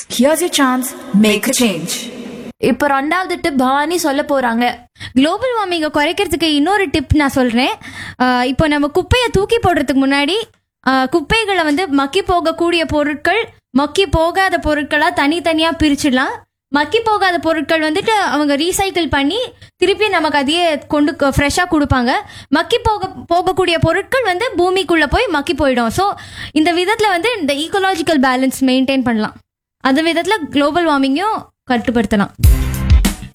Here's your chance. Make a change. இப்போ ரெண்டாவது tip Bhavani சொல்ல போறாங்க குளோபல் வார்மிங்கை குறைக்கிறதுக்கு இன்னொரு டிப் நான் சொல்கிறேன் இப்போ நம்ம குப்பையை தூக்கி போடுறதுக்கு முன்னாடி ஆஹ், குப்பைகளை வந்து மக்கி போகக்கூடிய பொருட்கள் மக்கி போகாத பொருட்களாக தனித்தனியாக பிரிச்சிடலாம் மக்கி போகாத பொருட்கள் வந்துட்டு அவங்க ரீசைக்கிள் பண்ணி திருப்பி நமக்கு அதையே கொண்டு ஃப்ரெஷ்ஷாக கொடுப்பாங்க மக்கி போக போகக்கூடிய பொருட்கள் வந்து பூமிக்குள்ளே போய் மக்கி போயிடும் ஸோ இந்த விதத்தில் வந்து இந்த ஈக்கோலாஜிக்கல் பேலன்ஸ் மெயின்டைன் பண்ணலாம் அந்த விதத்தில் குளோபல் வார்மிங்கும் கட்டுப்படுத்தலாம்